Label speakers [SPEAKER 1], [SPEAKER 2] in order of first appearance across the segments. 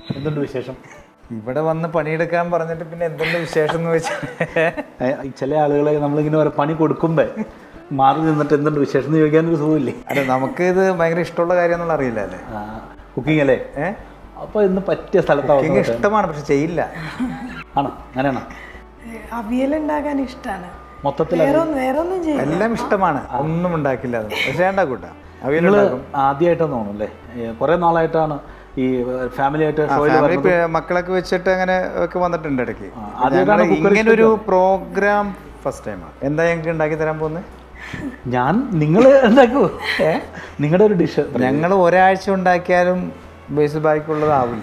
[SPEAKER 1] എന്തുണ്ട് വിശേഷം
[SPEAKER 2] ഇവിടെ വന്ന് പണിയെടുക്കാൻ പറഞ്ഞിട്ട് പിന്നെ എന്തെങ്കിലും വിശേഷം എന്ന് വെച്ചാൽ
[SPEAKER 1] ഏ, ചില ആളുകളെ നമ്മളിങ്ങനെ ഒരു പണി കൊടുക്കുമ്പോ മാറി നിന്നിട്ട് എന്തുണ്ട് വിശേഷം എന്ന് ചോദിക്കാനൊരു സുഖമില്ലേ
[SPEAKER 2] അല്ല നമുക്ക് ഇത് ഭയങ്കര ഇഷ്ടമുള്ള കാര്യം എന്നുള്ള അറിയില്ല അല്ലേ
[SPEAKER 1] കുക്കിംഗ് അല്ലേ
[SPEAKER 2] ഏഹ്
[SPEAKER 1] അപ്പൊ ഇന്ന് പറ്റിയ സ്ഥലത്താണ്
[SPEAKER 2] കുക്കിംഗ് ഇഷ്ടമാണ് പക്ഷെ ചെയ്യില്ല
[SPEAKER 1] ആണോ അങ്ങനെയാണോ
[SPEAKER 3] അവിയൽ ഉണ്ടാക്കാൻ ഇഷ്ടമാണ്
[SPEAKER 1] മൊത്തത്തിൽ
[SPEAKER 3] വേറെ ഒന്നും വേറെ ഒന്നും ചെയ്യും
[SPEAKER 2] എല്ലാം ഇഷ്ടമാണ് ഒന്നും ഉണ്ടാക്കില്ല അത് പക്ഷെ ഉണ്ടാക്കൂട്ടാ
[SPEAKER 1] നിങ്ങൾ
[SPEAKER 2] അവിയലുണ്ടാക്കും
[SPEAKER 1] ആദ്യമായിട്ടാണ് തോന്നുന്നു അല്ലേ കുറെ നാളായിട്ടാണ് ഈ ഫാമിലി ആയിട്ട് ഷോയിൽ
[SPEAKER 2] ഫാമിലി മക്കളൊക്കെ വെച്ചിട്ട് അങ്ങനെ ഒക്കെ വന്നിട്ടുണ്ട് ഇടയ്ക്ക്
[SPEAKER 1] ആദ്യമായിട്ടാണ്
[SPEAKER 2] ഞങ്ങള്
[SPEAKER 1] cookery
[SPEAKER 2] ഇങ്ങനെ ഒരു പ്രോഗ്രാം ഫസ്റ്റ് ടൈമാണ് എന്താ ഞങ്ങൾക്ക് ഉണ്ടാക്കി തരാൻ പോകുന്നത്
[SPEAKER 1] ഞാൻ നിങ്ങൾ ഉണ്ടാക്കൂ ഏ നിങ്ങളുടെ ഒരു ഡിഷ്
[SPEAKER 2] ഞങ്ങൾ ഒരാഴ്ച ഉണ്ടാക്കിയാലും ബേസ് ബാക്കിയുള്ളതാവില്ല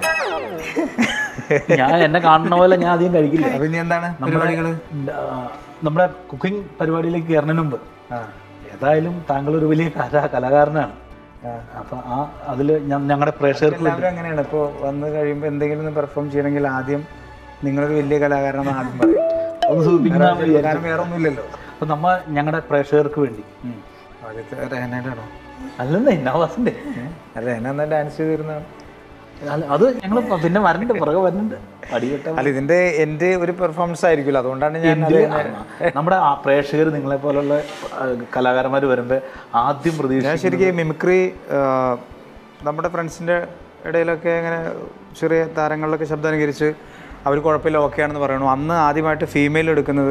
[SPEAKER 1] ഞാൻ എന്നെ കാണുന്ന പോലെ ഞാൻ അധികം കഴിക്കില്ല
[SPEAKER 2] അപ്പൊ ഇനി എന്താണ് പരിപാടികള്
[SPEAKER 1] ആ, നമ്മുടെ കുക്കിംഗ് പരിപാടിയിലേക്ക് കയറുന്നതിന് മുമ്പ് ഏതായാലും താങ്കൾ ഒരു വലിയ കലാ കലാകാരനാണ് അപ്പൊ ആ അതിൽ ഞങ്ങളുടെ പ്രേക്ഷകർക്ക് വേണ്ടി-
[SPEAKER 2] എല്ലാവരും അങ്ങനെയാണ് ഇപ്പോൾ വന്ന് കഴിയുമ്പോൾ എന്തെങ്കിലും ഒന്ന് പെർഫോം ചെയ്യണമെങ്കിൽ ആദ്യം നിങ്ങളൊരു വലിയ കലാകാരനാണ് ആദ്യം പറയും
[SPEAKER 1] ഒന്ന് സൂചിപ്പിക്കുന്ന
[SPEAKER 2] കാരണം വേറെ ഒന്നുമില്ലല്ലോ
[SPEAKER 1] അപ്പൊ നമ്മ ഞങ്ങളുടെ പ്രേക്ഷകർക്ക് വേണ്ടി
[SPEAKER 2] ആദ്യത്തെ രഹനായിട്ടാണോ
[SPEAKER 1] അല്ലെന്നേ നവാസിന്റെ
[SPEAKER 2] അല്ല എന്നെ ഡാൻസ് ചെയ്തിരുന്നതാണ്
[SPEAKER 1] അല്ല, അത് ഞങ്ങൾ പിന്നെ വരണ്ട് പുറകെ വരുന്നുണ്ട് അടികെട്ട
[SPEAKER 2] അല്ല ഇതിന്റെ എന്റെ ഒരു പെർഫോമൻസ് ആയിരിക്കുമല്ലോ അതുകൊണ്ടാണ് ഞാൻ അത്
[SPEAKER 1] നമ്മുടെ ആ പ്രേക്ഷകർ നിങ്ങളെ പോലുള്ള കലാകാരന്മാർ വരുമ്പോൾ ആദ്യം പ്രതീക്ഷ
[SPEAKER 2] ഞാൻ ശരിക്കും മിമിക്രി നമ്മുടെ ഫ്രണ്ട്സിൻ്റെ ഇടയിലൊക്കെ ഇങ്ങനെ ചെറിയ താരങ്ങളിലൊക്കെ ശബ്ദം അനുകരിച്ച് അവർ കുഴപ്പമില്ല ഓക്കെ ആണെന്ന് പറയണു അന്ന് ആദ്യമായിട്ട് ഫീമെയിൽ എടുക്കുന്നത്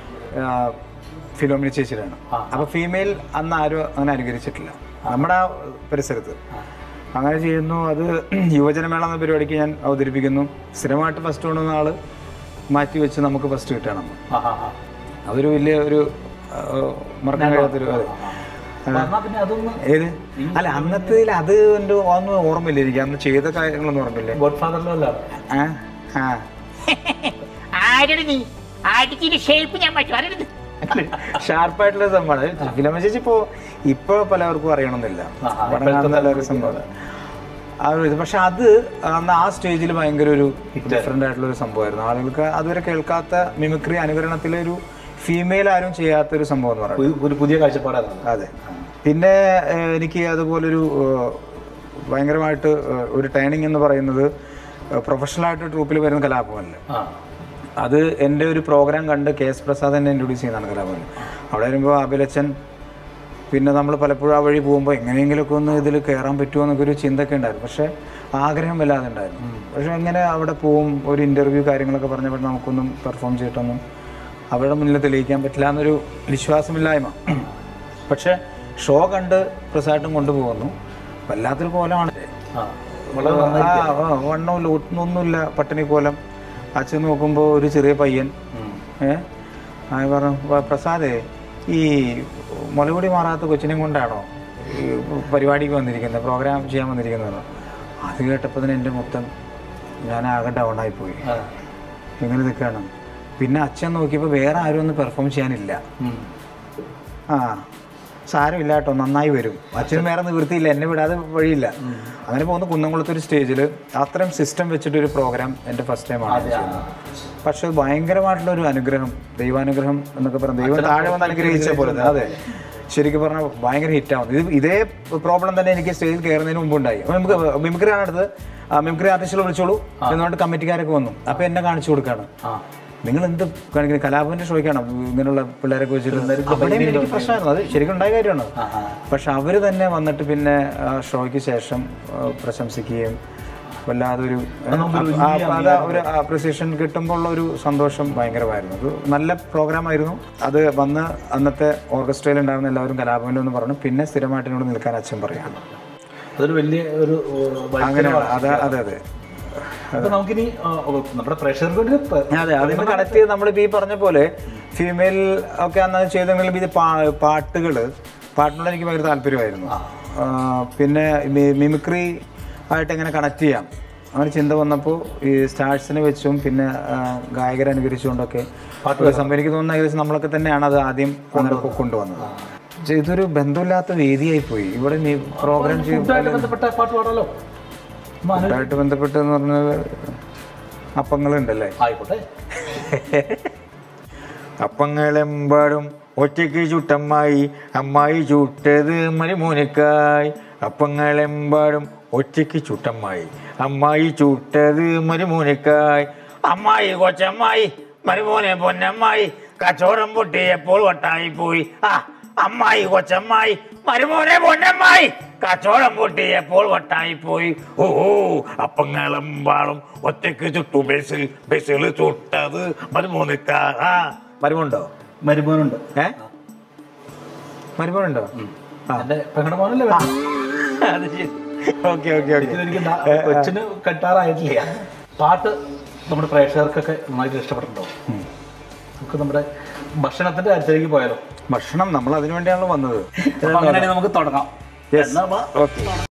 [SPEAKER 2] ഫിലോമിന ചേച്ചിയിലാണ് അപ്പോൾ ഫീമെയിൽ അന്ന് ആരും അങ്ങനെ അനുകരിച്ചിട്ടില്ല നമ്മുടെ ആ പരിസരത്ത് അങ്ങനെ ചെയ്യുന്നു അത് യുവജനമേള എന്ന പരിപാടിക്ക് ഞാൻ അവതരിപ്പിക്കുന്നു സ്ഥിരമായിട്ട് ഫസ്റ്റ് കൊണ്ടുവന്ന ആൾ മാറ്റി വെച്ച് നമുക്ക് ഫസ്റ്റ് കിട്ടണം
[SPEAKER 1] ആ ആ ആ
[SPEAKER 2] അതൊരു വലിയ ഒരു ആ, മറക്കാൻ കഴിയാത്തൊരു അതെ
[SPEAKER 1] എന്നാ പിന്നെ അതൊന്ന്
[SPEAKER 2] ഏത് അല്ല അന്നത്തേതിൽ അത് എൻ്റെ ഒന്നും ഓർമ്മയില്ല എനിക്ക് അന്ന് ചെയ്ത കാര്യങ്ങളൊന്നും ഓർമ്മയില്ലേ
[SPEAKER 1] ഗോഡ് ഫാദറിലല്ല
[SPEAKER 2] ആ ആ
[SPEAKER 4] ആരുടെ നീ ആടിച്ചിന്റെ ഷേപ്പ് ഞാൻ മാറ്റും ആരുടെ
[SPEAKER 2] ഷാർപ്പായിട്ടുള്ള സംഭവമാണ് ഫിലം ചേച്ചി ഇപ്പോൾ ഇപ്പോൾ പലവർക്കും അറിയണമെന്നില്ല പടം കാണുന്ന എല്ലാവരും സംഭവമാണ് ആ ഒരു ഇത് പക്ഷെ അത് അന്ന് ആ സ്റ്റേജിൽ ഭയങ്കര ഒരു ഡിഫറെൻ്റ് ആയിട്ടുള്ള ഒരു സംഭവമായിരുന്നു ആളുകൾക്ക് അതുവരെ കേൾക്കാത്ത മിമിക്രി അനുകരണത്തിലെ ഒരു ഫീമെയിൽ ആരും ചെയ്യാത്തൊരു സംഭവം എന്ന് പറയുന്നത്
[SPEAKER 1] ഒരു പുതിയ കാഴ്ചപ്പാടായിരുന്നു
[SPEAKER 2] അതെ പിന്നെ ഏഹ്, എനിക്ക് അതുപോലൊരു ഏഹ്, ഭയങ്കരമായിട്ട് ഏഹ്, ഒരു ടേണിംഗ് എന്ന് പറയുന്നത് പ്രൊഫഷണലായിട്ട് ട്രൂപ്പിൽ വരുന്ന കലാഭവനിൽ
[SPEAKER 1] ആ
[SPEAKER 2] അത് എൻ്റെ ഒരു പ്രോഗ്രാം കണ്ട് കെ എസ് പ്രസാദ് എന്നെ ഇൻട്രൊഡ്യൂസ് ചെയ്യുന്നതാണ് കലാഭവനിൽ അവിടെ വരുമ്പോൾ അഭിലച്ചൻ പിന്നെ നമ്മൾ പലപ്പോഴും ആ വഴി പോകുമ്പോൾ എങ്ങനെയെങ്കിലുമൊക്കെ ഒന്ന് ഇതിൽ കയറാൻ പറ്റുമോ എന്നൊക്കെ ഒരു ചിന്തയൊക്കെ ഉണ്ടായിരുന്നു പക്ഷേ ആഗ്രഹം വല്ലാതെ ഉണ്ടായിരുന്നു പക്ഷേ എങ്ങനെ അവിടെ പോവും ഒരു ഇൻ്റർവ്യൂ കാര്യങ്ങളൊക്കെ പറഞ്ഞപ്പോൾ നമുക്കൊന്നും പെർഫോം ചെയ്തിട്ടൊന്നും അവരുടെ മുന്നിൽ തെളിയിക്കാൻ പറ്റില്ല എന്നൊരു വിശ്വാസമില്ലായ്മ പക്ഷേ ഷോ കണ്ട് പ്രസാദും കൊണ്ടുപോകുന്നു വല്ലാത്തൊരു കോലമാണ്
[SPEAKER 1] ആ വളരെ
[SPEAKER 2] ആ, ആ, വണ്ണമില്ല ഒന്നൊന്നുമില്ല പട്ടിണി കോലം അച്ഛൻ നോക്കുമ്പോൾ ഒരു ചെറിയ പയ്യൻ ഏ ആ പറഞ്ഞു "വ- പ്രസാദേ ഈ മുലകുടി മാറാത്ത കൊച്ചിനെയും കൊണ്ടാണോ ഈ പരിപാടിക്ക് വന്നിരിക്കുന്നത് പ്രോഗ്രാം ചെയ്യാൻ വന്നിരിക്കുന്നത് അത് കേട്ടപ്പോൾ തന്നെ എൻ്റെ മൊത്തം ഞാൻ ആകെ ഡൗണായി പോയി
[SPEAKER 1] ആ.
[SPEAKER 2] ഇങ്ങനെ നിൽക്കുകയാണ് പിന്നെ അച്ഛൻ നോക്കിയപ്പോൾ വേറെ ആരും ഒന്നും പെർഫോം ചെയ്യാനില്ല
[SPEAKER 1] ഉം.
[SPEAKER 2] ആ സാരമില്ല കേട്ടോ നന്നായി വരും അച്ഛനും വേറെ നിവൃത്തിയില്ല എന്നെ വിടാതെ വഴിയില്ല അങ്ങനെ പോകുന്ന കുന്നംകുളത്ത് ഒരു സ്റ്റേജിൽ അത്രയും സിസ്റ്റം വെച്ചിട്ട് ഒരു പ്രോഗ്രാം എൻ്റെ ഫസ്റ്റ് ടൈമാണ് ചെയ്യുന്നത് പക്ഷെ അത് ഭയങ്കരമായിട്ടുള്ള ഒരു അനുഗ്രഹം ദൈവാനുഗ്രഹം എന്നൊക്കെ പറഞ്ഞ ദൈവം താഴെ വന്ന് അനുഗ്രഹിച്ച പോലെ തന്നെ. അതെ ശരിക്കും പറഞ്ഞാൽ ഭയങ്കര ഹിറ്റാവും ഇത് ഇതേ പ്രോബ്ലം തന്നെ എനിക്ക് സ്റ്റേജിൽ കയറുന്നതിന് മുമ്പ് ഉണ്ടായി അപ്പോൾ നമുക്ക് മിമിക്രി ആണ് അടുത്ത് മിമിക്രി ആർട്ടിസ്റ്റുകൾ വിളിച്ചോളൂ എന്നുകൊണ്ട് കമ്മിറ്റിക്കാരൊക്കെ വന്നു അപ്പോൾ എന്നെ കാണിച്ചു കൊടുക്കുകയാണ്
[SPEAKER 1] ആ
[SPEAKER 2] നിങ്ങൾ എന്ത് കാണിക്കുന്നത് കലാഭവന്റെ ഷോയ്ക്കാണ് ഇങ്ങനെയുള്ള പിള്ളേരൊക്കെ വെച്ചിട്ട് അവിടെയും എനിക്ക് പ്രശ്നമായിരുന്നു അത് ശരിക്കും ഉണ്ടായ കാര്യമാണ്
[SPEAKER 1] ആ, ആ.
[SPEAKER 2] പക്ഷെ അവർ തന്നെ വന്നിട്ട് പിന്നെ ആ ഷോയ്ക്ക് ശേഷം ആ, പ്രശംസിക്കുകയും വല്ലാതൊരു ആ, അത് ഒരു അപ്രിസിയേഷൻ കിട്ടുമ്പോൾ ഉള്ള ഒരു സന്തോഷം ഭയങ്കരമായിരുന്നു അത് നല്ല പ്രോഗ്രാം ആയിരുന്നു അത് വന്ന് അന്നത്തെ ഓർക്കസ്ട്രയിൽ ഉണ്ടായിരുന്ന എല്ലാവരും കലാഭവനിൽ എന്ന് പറഞ്ഞു പിന്നെ സ്ഥിരമായിട്ട് എന്നോട് നിൽക്കാൻ അച്ഛൻ പറയാണ്
[SPEAKER 1] അതൊരു വലിയ ഒരു ഓ, വഴി-
[SPEAKER 2] അങ്ങനെയാണ് അതെ അതെ അതെ
[SPEAKER 1] അപ്പൊ നമുക്കിനി ആ, ഓ, നമ്മുടെ പ്രേക്ഷകർക്ക് വേണ്ടി പ-
[SPEAKER 2] അതെ അതിന് കണക്ട് ചെയ്ത് നമ്മളിപ്പോൾ ഈ പറഞ്ഞ പോലെ ഫീമെയിൽ ഒക്കെ അന്ന് ചെയ്തെങ്കിലും ഇത് പാ- പാട്ടുകള് പാട്ടിനോട് എനിക്ക് ഭയങ്കര താല്പര്യമായിരുന്നു ആ, പിന്നെ മി- മിമിക്രി ആയിട്ട് എങ്ങനെ കണക്ട് ചെയ്യാം അങ്ങനെ ചിന്ത വന്നപ്പോൾ ഈ സ്റ്റാർസിനെ വെച്ചും പിന്നെ ആ, ഗായകരെ അനുകരിച്ചുകൊണ്ടൊക്കെ സംഭവം എനിക്ക് തോന്നുന്ന ഏകദേശം നമ്മളൊക്കെ തന്നെയാണ് അത് ആദ്യം അങ്ങനെ കൊ- കൊണ്ടുവന്നത് പക്ഷേ ഇതൊരു ബന്ധമില്ലാത്ത വേദിയായി പോയി ഇവിടെ പ്രോഗ്രാം ചെയ്യുമ്പോൾ
[SPEAKER 1] ഫുഡായിട്ട് ബന്ധപ്പെട്ട പാട്ട് പാടാലോ ഒന്ന് ആലോചി-
[SPEAKER 2] ആയിട്ട് ബന്ധപ്പെട്ട് എന്ന് പറഞ്ഞാൽ അപ്പങ്ങളുണ്ടല്ലേ
[SPEAKER 1] ആയിക്കോട്ടെ
[SPEAKER 2] അപ്പങ്ങളെമ്പാടും ഒറ്റയ്ക്ക് ചുട്ടമ്മായി അമ്മായി ചുട്ടത് മരുമോനക്കായി
[SPEAKER 5] അപ്പങ്ങളെമ്പാടും ഒറ്റയ്ക്ക് ചുട്ടമ്മായി അമ്മായി ചുട്ടത് മരുമോനക്കായി അമ്മായി കൊച്ചമ്മായി മരുമോനെ പൊന്നമ്മായി കച്ചവടം പൊട്ടിയപ്പോൾ വട്ടായി പോയി ആ അമ്മായി കൊച്ചമ്മായി മരുമോനെ പൊന്നമ്മായി കച്ചവടം പൊട്ടിയപ്പോൾ വട്ടായി പോയി ഓ അപ്പങ്ങളെമ്പാടും ഒറ്റയ്ക്ക് ചുട്ടു ബസ്സിൽ ബസ്സിൽ ചുട്ടത് മരുമോനക്കാ ആ മരുമുണ്ടോ
[SPEAKER 1] മരുമോനുണ്ട്
[SPEAKER 5] ഏ
[SPEAKER 2] മരുമോനുണ്ടോ
[SPEAKER 1] എന്റെ പെങ്ങളുടെ മോനല്ലേ
[SPEAKER 5] അത് ശരി ഓക്കെ ഓക്കെ ഓക്കെ
[SPEAKER 1] എനിക്ക് ന- കൊച്ചിന് കെട്ടാറായിട്ടില്ല പാട്ട് നമ്മുടെ പ്രേക്ഷകർക്കൊക്കെ നന്നായിട്ട് ഇഷ്ടപ്പെട്ടിട്ടുണ്ടാവും നമുക്ക് നമ്മുടെ ഭക്ഷണത്തിന്റെ കാര്യത്തിലേക്ക് പോയാലോ
[SPEAKER 2] ഭക്ഷണം നമ്മൾ അതിനു വേണ്ടിയാണല്ലോ വന്നത്
[SPEAKER 1] അപ്പൊ അങ്ങനെയാണെങ്കിൽ നമുക്ക് തുടങ്ങാം
[SPEAKER 2] Yes.
[SPEAKER 1] എന്നാ വാ.
[SPEAKER 2] ഓക്കെ